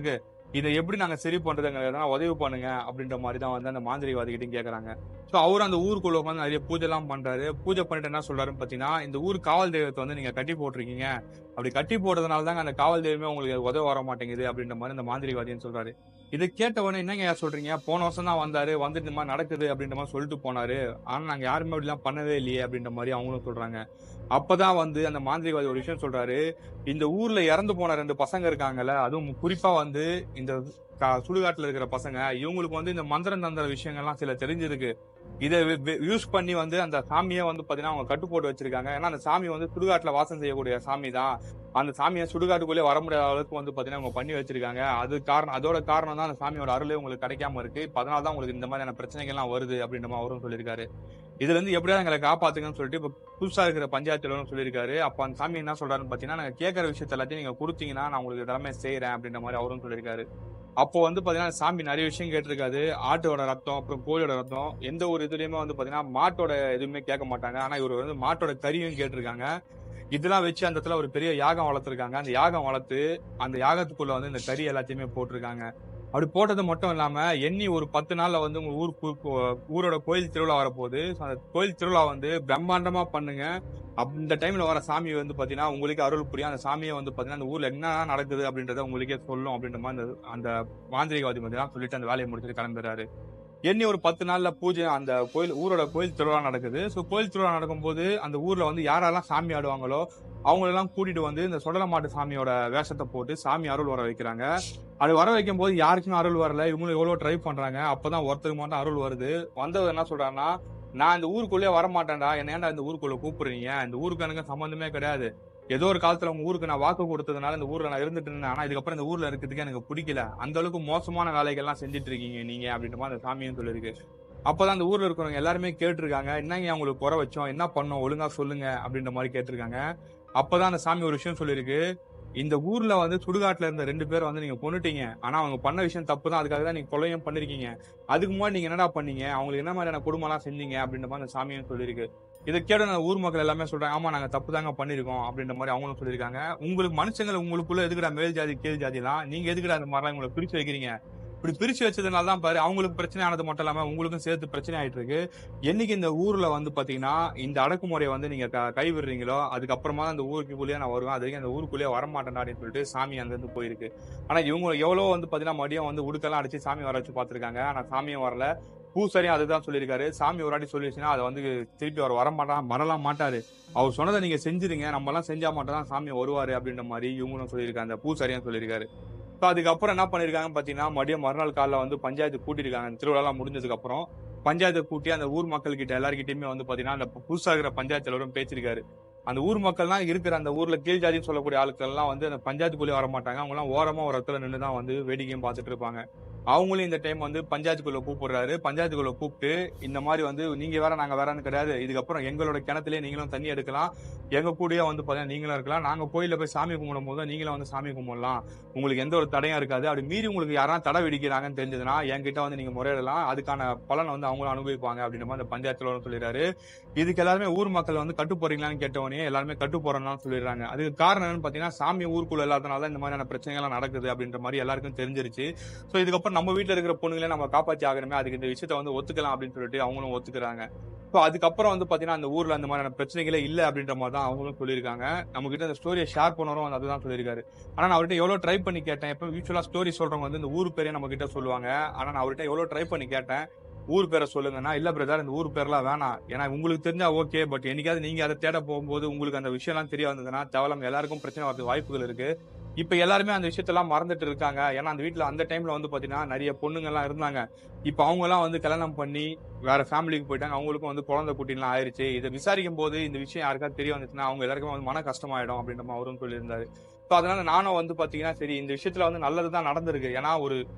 இதை எப்படி நாங்க சரி பண்றதுங்க எதனா உதவி பண்ணுங்க அப்படின்ற மாதிரி தான் வந்து அந்த மாந்திரிகவாதி கிட்டையும் கேக்குறாங்க சோ அவர் அந்த ஊருக்குள்ள உட்காந்து நிறைய பூஜை எல்லாம் பண்றாரு பூஜை பண்ணிட்டு என்ன சொல்றாருன்னு பாத்தீங்கன்னா இந்த ஊர் காவல் தெய்வத்தை வந்து நீங்க கட்டி போட்டிருக்கீங்க அப்படி கட்டி போட்டதுனால தாங்க அந்த காவல் தெய்வமே உங்களுக்கு உதவ வர மாட்டேங்குது அப்படின்ற மாதிரி அந்த மாந்திரிகவாதின்னு சொல்றாரு இதை கேட்ட உடனே என்னங்க யார் சொல்றீங்க போன வருஷம் தான் வந்தாரு வந்துட்டு இந்த மாதிரி நடக்குது அப்படின்ற மாதிரி சொல்லிட்டு போனாரு ஆனா நாங்க யாருமே அப்படிலாம் பண்ணவே இல்லையே அப்படின்ற மாதிரி அவங்களும் சொல்றாங்க அப்பதான் வந்து அந்த மாந்திரிகவாதி ஒரு விஷயம் சொல்றாரு இந்த ஊர்ல இறந்து போன ரெண்டு பசங்க இருக்காங்கல்ல அதுவும் குறிப்பா வந்து இந்த கா- சுடுகாட்டுல இருக்கிற பசங்க இவங்களுக்கு வந்து இந்த மந்திரம் தந்திர விஷயங்கள்லாம் சில தெரிஞ்சிருக்கு இதை யூஸ் பண்ணி வந்து அந்த சாமியை வந்து பாத்தீங்கன்னா அவங்க கட்டு போட்டு வச்சிருக்காங்க ஏன்னா அந்த சாமி வந்து சுடுகாட்டுல வாசம் செய்யக்கூடிய சாமி தான் அந்த சாமியை சுடுகாட்டுக்குள்ளே வர முடியாத அளவுக்கு வந்து பாத்தீங்கன்னா அவங்க பண்ணி வச்சிருக்காங்க அது காரணம் அதோட காரணம் தான் அந்த சாமியோட அருளே உங்களுக்கு கிடைக்காம இருக்கு இப்ப அதனால தான் உங்களுக்கு இந்த மாதிரியான பிரச்சனைகள்லாம் வருது அப்படின்ற மாதிரி அவரும் சொல்லியிருக்காரு இதுல இருந்து எப்படியாவது எங்களை காப்பாத்துங்கன்னு சொல்லிட்டு இப்ப புதுசா இருக்கிற பஞ்சாயத்துல சொல்லியிருக்காரு அப்ப அந்த சாமி என்ன சொல்றாருன்னு பாத்தீங்கன்னா நாங்க கேட்கற விஷயத்த எல்லாத்தையும் நீங்க கொடுத்தீங்கன்னா நான் உங்களுக்கு எல்லாமே செய்யறேன் அப்படின்ற மாதிரி அவரும் சொல்லியிருக்காரு அப்போ வந்து பாத்தீங்கன்னா சாமி நிறைய விஷயம் கேட்டிருக்காரு ஆட்டோட ரத்தம் அப்புறம் கோழியோட ரத்தம் எந்த ஒரு இதுலயுமே வந்து பாத்தீங்கன்னா மாட்டோட எதுவுமே கேட்க மாட்டாங்க ஆனா இவர் வந்து மாட்டோட கறியும் கேட்டிருக்காங்க இதெல்லாம் வச்சு அந்த இடத்துல ஒரு பெரிய யாகம் வளர்த்துருக்காங்க அந்த யாகம் வளர்த்து அந்த யாகத்துக்குள்ள வந்து இந்த கறி எல்லாத்தையுமே போட்டிருக்காங்க அப்படி போட்டது மட்டும் இல்லாம எண்ணி ஒரு பத்து நாள்ல வந்து உங்க ஊர் கு- கு- ஊரோட கோயில் திருவிழா வரப்போகுது So, அந்த கோயில் திருவிழா வந்து பிரம்மாண்டமா பண்ணுங்க அந்த டைம்ல வர சாமி வந்து பாத்தீங்கன்னா உங்களுக்கு அருள் புரியும் அந்த சாமியை வந்து பாத்தீங்கன்னா அந்த ஊர்ல என்ன நடக்குது அப்படின்றத உங்களுக்கே சொல்லும் அப்படின்ற மாதிரி அந்த- அந்த மாந்திரிகவாதி பார்த்தீங்கன்னா சொல்லிட்டு அந்த வேலையை முடிச்சுட்டு கிளம்புறாரு எண்ணி ஒரு பத்து நாள்ல பூஜை அந்த கோயில் ஊரோட கோயில் திருவிழா நடக்குது ஸோ கோயில் திருவிழா நடக்கும்போது அந்த ஊர்ல வந்து யாரெல்லாம் சாமி ஆடுவாங்களோ அவங்களெல்லாம் கூட்டிட்டு வந்து இந்த சொடல மாட்டு சாமியோட வேஷத்தை போட்டு சாமி அருள் வர வைக்கிறாங்க அது வர வைக்கும் போது யாருக்குமே அருள் வரல இவங்களும் எவ்வளவு ட்ரை பண்றாங்க அப்பதான் ஒருத்தருக்கு மட்டும் அருள் வருது வந்தவர் என்ன சொல்றாருன்னா நான் இந்த ஊருக்குள்ளே வர மாட்டேன்டா என்ன ஏன்டா இந்த ஊருக்குள்ள கூப்பிடுறீங்க இந்த ஊருக்கு எனக்கு சம்பந்தமே கிடையாது ஏதோ ஒரு காலத்துல உங்க ஊருக்கு நான் வாக்கு கொடுத்ததுனால இந்த ஊர்ல நான் இருந்துட்டு இருந்தேன் ஆனா இதுக்கப்புறம் இந்த ஊர்ல இருக்கிறதுக்கு எனக்கு பிடிக்கல அந்த அளவுக்கு மோசமான வேலைகள்லாம் செஞ்சுட்டு இருக்கீங்க நீங்க அப்படின்ற மாதிரி அந்த சாமியும் சொல்லிருக்கு அப்பதான் அந்த ஊர்ல இருக்கிறவங்க எல்லாருமே கேட்டிருக்காங்க என்னங்க உங்களுக்கு குறை வச்சோம் என்ன பண்ணோம் ஒழுங்கா சொல்லுங்க அப்படின்ற மாதிரி கேட்டிருக்காங்க அப்பதான் அந்த சாமி ஒரு விஷயம் சொல்லியிருக்கு இந்த ஊர்ல வந்து சுடுகாட்டுல இருந்த ரெண்டு பேரை வந்து நீங்க கொண்டுட்டீங்க ஆனா அவங்க பண்ண விஷயம் தப்பு தான் அதுக்காக தான் நீங்க கொலையும் பண்ணிருக்கீங்க அதுக்கு முன்னாடி நீங்க என்னடா பண்ணீங்க அவங்களுக்கு என்ன மாதிரியான குடும்பம் எல்லாம் செஞ்சீங்க அப்படின்ற மாதிரி அந்த சாமியும் சொல்லியிருக்கு இதை கேட்ட அந்த ஊர் மக்கள் எல்லாமே சொல்றாங்க ஆமா நாங்க தப்பு தாங்க பண்ணிருக்கோம் அப்படின்ற மாதிரி அவங்களும் சொல்லியிருக்காங்க உங்களுக்கு மனுஷங்களை உங்களுக்குள்ள எதுக்குடா மேல் ஜாதி கீழ் ஜாதிலாம் நீங்க எதுக்குடா அந்த மாதிரிலாம் உங்களை பிரிச்சு வைக்கிறீங்க இப்படி பிரிச்சு வச்சதுனால தான் பாரு அவங்களுக்கு பிரச்சனை ஆனது மட்டும் இல்லாம உங்களுக்கும் சேர்த்து பிரச்சனை ஆயிட்டு இருக்கு என்னைக்கு இந்த ஊர்ல வந்து பாத்தீங்கன்னா இந்த அடக்குமுறையை வந்து நீங்க க- கைவிடுறீங்களோ அதுக்கப்புறமா தான் அந்த ஊருக்குள்ளேயே நான் வருவேன் அது வரைக்கும் அந்த ஊருக்குள்ளேயே வரமாட்டேன் அப்படின்னு சொல்லிட்டு சாமி அங்க இருந்து போயிருக்கு ஆனா இவங்க எவ்வளவு வந்து பாத்தீங்கன்னா மதியம் வந்து உடுக்கெல்லாம் அடிச்சு சாமி வர வச்சு பாத்துருக்காங்க ஆனா சாமியும் வரல பூசாரியும் அதுதான் சொல்லியிருக்காரு சாமி ஒரு வாட்டி சொல்லிடுச்சுன்னா அதை வந்து திருப்பி அவர் வர மாட்டான் வரலாம் மாட்டாரு அவர் சொன்னதை நீங்க செஞ்சிருங்க நம்ம எல்லாம் செஞ்சா மட்டும் தான் சாமி வருவாரு அப்படின்ற மாதிரி இவங்களும் சொல்லியிருக்காங்க அந்த பூசாரியும் சொல்லியிருக்காரு ஸோ அதுக்கப்புறம் என்ன பண்ணிருக்காங்க பாத்தீங்கன்னா மதியம் மறுநாள் காலைல வந்து பஞ்சாயத்து கூட்டியிருக்காங்க இந்த திருவிழாலாம் முடிஞ்சதுக்கு அப்புறம் பஞ்சாயத்தை கூட்டி அந்த ஊர் மக்கள் கிட்ட எல்லார்கிட்டயுமே வந்து பாத்தீங்கன்னா அந்த புதுசா இருக்கிற பஞ்சாயத்து தலைவரும் பேசியிருக்காரு அந்த ஊர் மக்கள்லாம் இருக்கிற அந்த ஊர்ல கீழ் ஜாதின்னு சொல்லக்கூடிய ஆட்கள் எல்லாம் வந்து அந்த பஞ்சாயத்துக்குள்ளே வர மாட்டாங்க அவங்க எல்லாம் ஓரமா ஒரு இடத்துல நின்று தான் வந்து வேடிக்கையும் பார்த்துட்டு இருப்பாங்க அவங்களும் இந்த டைம் வந்து பஞ்சாயத்துக்குள்ள கூப்பிடுறாரு பஞ்சாயத்துக்குள்ள கூப்பிட்டு இந்த மாதிரி வந்து நீங்க வேற நாங்க வேறன்னு கிடையாது இதுக்கப்புறம் எங்களோட கிணத்துலயே நீங்களும் தண்ணி எடுக்கலாம் எங்க கூடயே வந்து பாத்தீங்கன்னா நீங்களும் இருக்கலாம் நாங்க கோயில்ல போய் சாமி கும்பிடும் போது நீங்களும் வந்து சாமி கும்பிடலாம் உங்களுக்கு எந்த ஒரு தடையும் இருக்காது அப்படி மீறி உங்களுக்கு யாராவது தடை விதிக்கிறாங்கன்னு தெரிஞ்சதுன்னா என்கிட்ட வந்து நீங்க முறையிடலாம் அதுக்கான பலன் வந்து அவங்களும் அனுபவிப்பாங்க அப்படின்ற மாதிரி அந்த பஞ்சாயத்துல சொல்லிடுறாரு இதுக்கு எல்லாருமே ஊர் மக்கள் வந்து கட்டு போறீங்களான்னு கேட்டவனே எல்லாருமே கட்டு போறோம்னு சொல்லிடுறாங்க அதுக்கு காரணம் என்னன்னு பாத்தீங்கன்னா சாமி ஊருக்குள்ள இல்லாதனால தான் இந்த மாதிரியான பிரச்சனைகள் நடக்குது அப்படின்ற மாதிரி எல்லாருக்கும் தெரிஞ்சிருச்சு சோ இதுக்கப்புறம் நம்ம வீட்ல இருக்கிற பொண்ணுங்களே நம்ம காப்பாத்தி ஆகணுமே அதுக்கு இந்த விஷயத்த வந்து ஒத்துக்கலாம் அப்படின்னு சொல்லிட்டு அவங்களும் ஒத்துக்கிறாங்க ஸோ அதுக்கப்புறம் வந்து பாத்தீங்கன்னா அந்த ஊர்ல அந்த மாதிரியான பிரச்சனைகளே இல்ல அப்படின்ற மாதிரி தான் அவங்களும் சொல்லியிருக்காங்க நம்ம கிட்ட அந்த ஸ்டோரியை ஷேர் பண்ணவரும் வந்து அதுதான் சொல்லியிருக்காரு ஆனா நான் அவர்கிட்ட எவ்வளவு ட்ரை பண்ணி கேட்டேன் எப்போ யூஸ்வலா ஸ்டோரி சொல்றவங்க வந்து இந்த ஊர் பேரே நம்ம கிட்ட சொல்லுவாங்க ஆனா நான் அவர்கிட்ட எவ்வளவு ட்ரை பண்ணி கேட்டேன் ஊர் பேரை சொல்லுங்கன்னா இல்ல பிரதர் இந்த ஊர் பேர்லாம் வேணாம் ஏன்னா உங்களுக்கு தெரிஞ்சா ஓகே பட் என்னைக்காவது நீங்க அதை தேட போகும்போது உங்களுக்கு அந்த விஷயம்லாம் தெரிய வந்ததுன்னா தேவலாம் எல்லாருக்கும் பிரச்சனை வரது வாய்ப்புகள் இருக்கு இப்ப எல்லாருமே அந்த விஷயத்தெல்லாம் மறந்துட்டு இருக்காங்க ஏன்னா அந்த வீட்ல அந்த டைம்ல வந்து பாத்தீங்கன்னா நிறைய பொண்ணுங்க எல்லாம் இருந்தாங்க இப்ப அவங்க எல்லாம் வந்து கல்யாணம் பண்ணி வேற ஃபேமிலிக்கு போயிட்டாங்க அவங்களுக்கும் வந்து குழந்தை குட்டிலாம் ஆயிருச்சு இதை விசாரிக்கும் போது இந்த விஷயம் யாருக்காவது தெரிய வந்துச்சுன்னா அவங்க எல்லாருக்கும் வந்து மன கஷ்டமாயிடும் அப்படின்ற மாதிரி அவரும் சொல்லியிருந்தாரு ஸோ அதனால நானும் வந்து பாத்தீங்கன்னா சரி இந்த விஷயத்துல வந்து நல்லதுதான் நடந்திருக்கு ஏன்னா ஒரு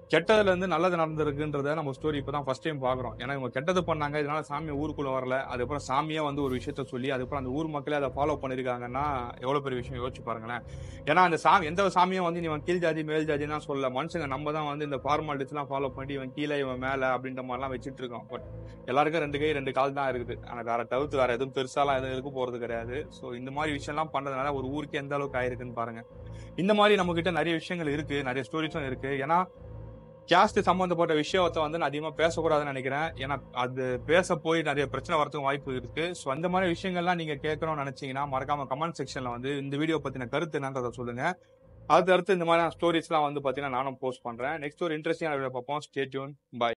கெட்டதுல இருந்து நல்லது நடந்திருக்குன்றத நம்ம ஸ்டோரி இப்பதான் ஃபர்ஸ்ட் டைம் பாக்குறோம் ஏன்னா இவங்க கெட்டது பண்ணாங்க இதனால சாமி ஊருக்குள்ள வரல அதுக்கப்புறம் சாமியே வந்து ஒரு விஷயத்த சொல்லி அதுக்கப்புறம் அந்த ஊர் மக்களே அதை ஃபாலோ பண்ணிருக்காங்கன்னா எவ்வளவு பெரிய விஷயம் யோசிச்சு பாருங்களேன் ஏன்னா அந்த சாமி எந்த சாமியும் வந்து இவன் கீழ் ஜாதி மேல் ஜாதினா சொல்ல மனுஷங்க நம்ம தான் வந்து இந்த ஃபார்மாலிட்டிஸ் எல்லாம் ஃபாலோ பண்ணி இவன் கீழே இவன் மேல அப்படின்ற மாதிரிலாம் வச்சுட்டு இருக்கோம் பட் எல்லாருக்கும் ரெண்டு கை ரெண்டு கால் தான் இருக்குது ஆனா வேற தவிர்த்து வேற எதுவும் பெருசாலாம் எதுவும் இருக்க போறது கிடையாது ஸோ இந்த மாதிரி விஷயம்லாம் பண்றதுனால ஒரு ஊருக்கு எந்த அளவுக்கு ஆயிருக்குன்னு பாருங்க இந்த மாதிரி நம்ம கிட்ட நிறைய விஷயங்கள் இருக்கு நிறைய ஸ்டோரிஸும் இருக்கு ஏன்னா கேஸ்ட் சம்பந்தப்பட்ட விஷயத்தை வந்து நான் அதிகமா பேசக்கூடாதுன்னு நினைக்கிறேன் ஏன்னா அது பேச போய் நிறைய பிரச்சனை வரதுக்கு வாய்ப்பு இருக்கு ஸோ அந்த மாதிரி விஷயங்கள்லாம் நீங்க கேட்கணும்னு நினைச்சீங்கன்னா மறக்காம கமெண்ட் செக்ஷன்ல வந்து இந்த வீடியோ பத்தின கருத்து என்னன்றதை சொல்லுங்க அது அடுத்து இந்த மாதிரி ஸ்டோரிஸ்லாம் வந்து பாத்தீங்கன்னா நானும் போஸ்ட் பண்றேன் நெக்ஸ்ட் ஒரு இன்ட்ரெஸ்டிங் வீடியோ பார்ப்போம் ஸ்டே டியூன் பாய்